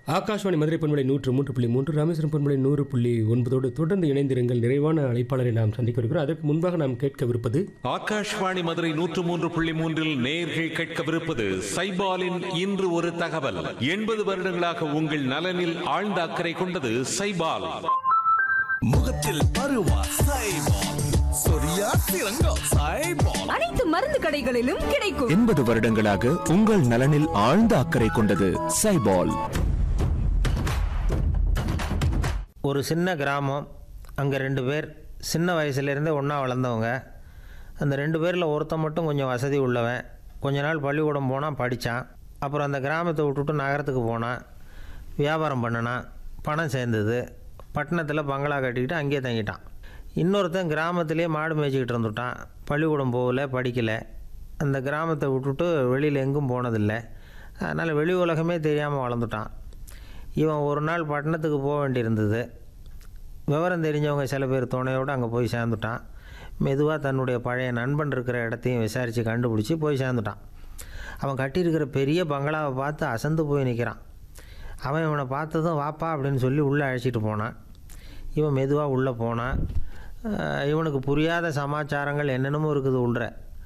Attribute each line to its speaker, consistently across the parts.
Speaker 1: ஆகாஷ்வாணி மதுரை பண்பலை நூற்று மூன்று புள்ளி மூன்று ராமேஸ்வரம் பண்பலை நூறு புள்ளி ஒன்பதோடு தொடர்ந்து இணைந்திருங்கள் நிறைவான அழைப்பாளரை நாம் சந்திக்க இருக்கிறோம் அதற்கு முன்பாக நாம் கேட்கவிருப்பது
Speaker 2: ஆகாஷ்வாணி மதுரை நூற்று மூன்று புள்ளி மூன்றில் நேர்கள் கேட்கவிருப்பது சைபாலின் இன்று ஒரு தகவல் எண்பது வருடங்களாக உங்கள் நலனில் ஆழ்ந்த அக்கறை கொண்டது சைபால்
Speaker 3: முகத்தில் பருவா சைபால் சொரியா சிறங்கம் சைபால்
Speaker 4: அனைத்து மருந்து கடைகளிலும் கிடைக்கும்
Speaker 5: எண்பது வருடங்களாக உங்கள் நலனில் ஆழ்ந்த அக்கறை கொண்டது சைபால்
Speaker 6: ஒரு சின்ன கிராமம் அங்கே ரெண்டு பேர் சின்ன வயசுலேருந்தே ஒன்றா வளர்ந்தவங்க அந்த ரெண்டு பேரில் ஒருத்தன் மட்டும் கொஞ்சம் வசதி உள்ளவன் கொஞ்ச நாள் பள்ளிக்கூடம் போனான் படித்தான் அப்புறம் அந்த கிராமத்தை விட்டுட்டு நகரத்துக்கு போனான் வியாபாரம் பண்ணினான் பணம் சேர்ந்தது பட்டணத்தில் பங்களா கட்டிக்கிட்டு அங்கேயே தங்கிட்டான் இன்னொருத்தன் கிராமத்திலே மாடு மேய்ச்சிக்கிட்டு இருந்துட்டான் பள்ளிக்கூடம் போகல படிக்கலை அந்த கிராமத்தை விட்டுட்டு வெளியில் எங்கும் போனதில்லை அதனால் வெளி உலகமே தெரியாமல் வளர்ந்துட்டான் இவன் ஒரு நாள் பட்டணத்துக்கு போக வேண்டியிருந்தது விவரம் தெரிஞ்சவங்க சில பேர் துணையோடு அங்கே போய் சேர்ந்துட்டான் மெதுவாக தன்னுடைய பழைய நண்பன் இருக்கிற இடத்தையும் விசாரித்து கண்டுபிடிச்சி போய் சேர்ந்துட்டான் அவன் கட்டியிருக்கிற பெரிய பங்களாவை பார்த்து அசந்து போய் நிற்கிறான் அவன் இவனை பார்த்ததும் வாப்பா அப்படின்னு சொல்லி உள்ளே அழைச்சிட்டு போனான் இவன் மெதுவாக உள்ளே போனான் அஹ் இவனுக்கு புரியாத சமாச்சாரங்கள் என்னென்னமோ இருக்குது உள்ற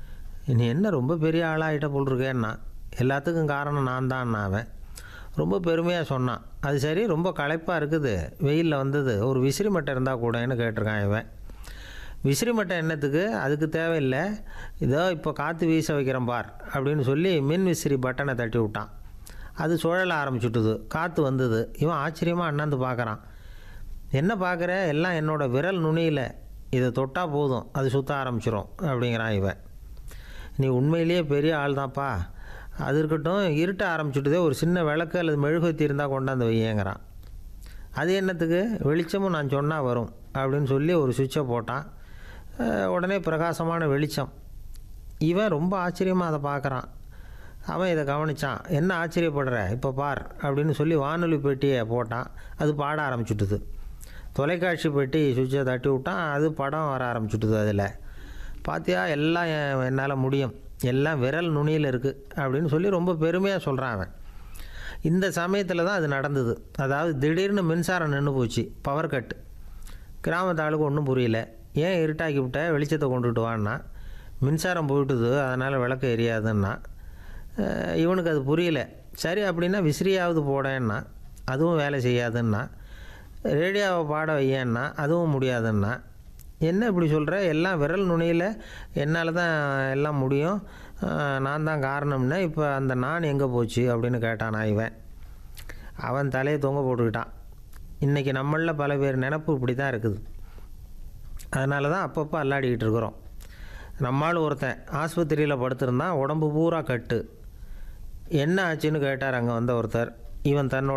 Speaker 6: நீ என்ன ரொம்ப பெரிய ஆளாகிட்ட போல் இருக்கேன்னா எல்லாத்துக்கும் காரணம் நான் தான் அவன் ரொம்ப பெருமையாக சொன்னான் அது சரி ரொம்ப களைப்பாக இருக்குது வெயிலில் வந்தது ஒரு விசிறி மட்டை இருந்தால் கூடன்னு கேட்டிருக்கான் இவன் விசிறி மட்டை என்னத்துக்கு அதுக்கு தேவையில்லை இதோ இப்போ காற்று வீச வைக்கிறேன் பார் அப்படின்னு சொல்லி மின் விசிறி பட்டனை தட்டி விட்டான் அது சுழல ஆரம்பிச்சுட்டுது காற்று வந்தது இவன் ஆச்சரியமாக அண்ணாந்து பார்க்குறான் என்ன பார்க்குற எல்லாம் என்னோட விரல் நுனியில் இதை தொட்டால் போதும் அது சுற்ற ஆரம்பிச்சிரும் அப்படிங்கிறான் இவன் நீ உண்மையிலேயே பெரிய ஆள் தான்ப்பா அது இருக்கட்டும் இருட்ட ஆரம்பிச்சுட்டுதே ஒரு சின்ன விளக்கு அல்லது மெழுகுவத்தி இருந்தால் கொண்டாந்து வையேங்கிறான் அது என்னத்துக்கு வெளிச்சமும் நான் சொன்னால் வரும் அப்படின்னு சொல்லி ஒரு சுவிட்சை போட்டான் அஹ் உடனே பிரகாசமான வெளிச்சம் இவன் ரொம்ப ஆச்சரியமாக அதை பார்க்குறான் அவன் இதை கவனிச்சான் என்ன ஆச்சரியப்படுற இப்போ பார் அப்படின்னு சொல்லி வானொலி பெட்டியை போட்டான் அது பாட ஆரம்பிச்சுட்டுது தொலைக்காட்சி பெட்டி சுவிட்சை தட்டி விட்டான் அது படம் வர ஆரம்பிச்சுட்டுது அதில் பாத்தியா எல்லாம் என்- என்னால் முடியும் எல்லாம் விரல் நுனியில் இருக்குது அப்படின்னு சொல்லி ரொம்ப பெருமையாக சொல்கிறான் அவன் இந்த சமயத்தில் தான் அது நடந்தது அதாவது திடீர்னு மின்சாரம் நின்று போச்சு பவர் கட் கிராமத்து ஆளுக்கு ஒன்றும் புரியல ஏன் இருட்டாக்கி விட்ட வெளிச்சத்தை கொண்டுட்டு வான்னா மின்சாரம் போயிட்டுது அதனால் விளக்கு எரியாதுன்னா அஹ் இவனுக்கு அது புரியல சரி அப்படின்னா விசிறியாவது போடேன்னா அதுவும் வேலை செய்யாதுன்னா ரேடியோவை பாட வையேன்னா அதுவும் முடியாதுன்னா என்ன இப்படி சொல்கிற எல்லாம் விரல் நுனியில் என்னால் தான் எல்லாம் முடியும் அஹ் நான் தான் காரணம்னா இப்போ அந்த நான் எங்கே போச்சு அப்படின்னு கேட்டானா இவன் அவன் தலையை தொங்க போட்டுக்கிட்டான் இன்றைக்கி நம்மளில் பல பேர் நினப்பு இப்படி தான் இருக்குது அதனால தான் அப்பப்போ அல்லாடிக்கிட்டு இருக்கிறோம் நம்மால் ஒருத்தன் ஆஸ்பத்திரியில் படுத்திருந்தான் உடம்பு பூரா கட்டு என்ன ஆச்சுன்னு கேட்டார் அங்கே வந்த ஒருத்தர் இவன் தன்னோட